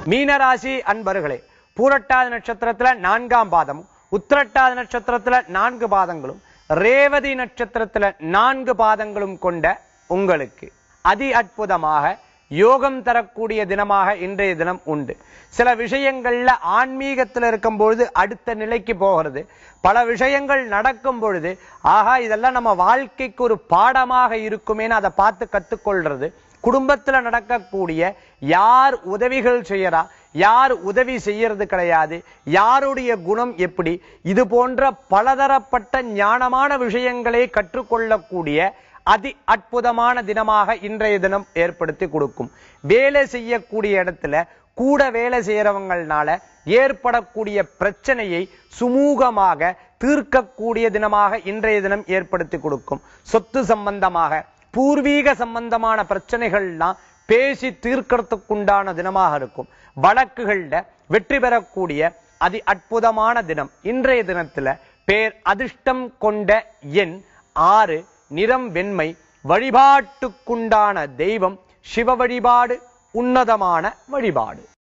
மீனராசி அன்பர்களே பூரட்டாதி நட்சத்திரத்துல நான்காம் பாதமும் உத்திரட்டாதி நட்சத்திரத்துல நான்கு பாதங்களும் ரேவதி நட்சத்திரத்துல நான்கு பாதங்களும் கொண்ட உங்களுக்கு அதி அற்புதமாக யோகம் தரக்கூடிய தினமாக இன்றைய தினம் உண்டு சில விஷயங்கள்ல ஆன்மீகத்துல இருக்கும் பொழுது அடுத்த நிலைக்கு போகிறது பல விஷயங்கள் நடக்கும் பொழுது ஆகா இதெல்லாம் நம்ம வாழ்க்கைக்கு ஒரு பாடமாக இருக்குமேன்னு அதை பார்த்து கத்துக்கொள்றது குடும்பத்துல நடக்கக்கூடிய யார் உதவிகள் செய்யறா யார் உதவி செய்யறது கிடையாது யாருடைய குணம் எப்படி இது போன்ற பலதரப்பட்ட ஞானமான விஷயங்களை கற்றுக்கொள்ளக்கூடிய அதி அற்புதமான தினமாக இன்றைய தினம் ஏற்படுத்தி கொடுக்கும் வேலை செய்யக்கூடிய இடத்துல கூட வேலை செய்யறவங்கனால ஏற்படக்கூடிய பிரச்சனையை சுமூகமாக தீர்க்கக்கூடிய தினமாக இன்றைய தினம் ஏற்படுத்தி கொடுக்கும் சொத்து சம்பந்தமாக பூர்வீக சம்பந்தமான பிரச்சனைகள்லாம் பேசி தீர்க்கறதுக்குண்டான தினமாக இருக்கும் வழக்குகள்ல வெற்றி பெறக்கூடிய அதி அற்புதமான தினம் இன்றைய தினத்துல பேர் அதிர்ஷ்டம் கொண்ட எண் ஆறு நிறம் வெண்மை வழிபாட்டுக்குண்டான தெய்வம் சிவ வழிபாடு உன்னதமான வழிபாடு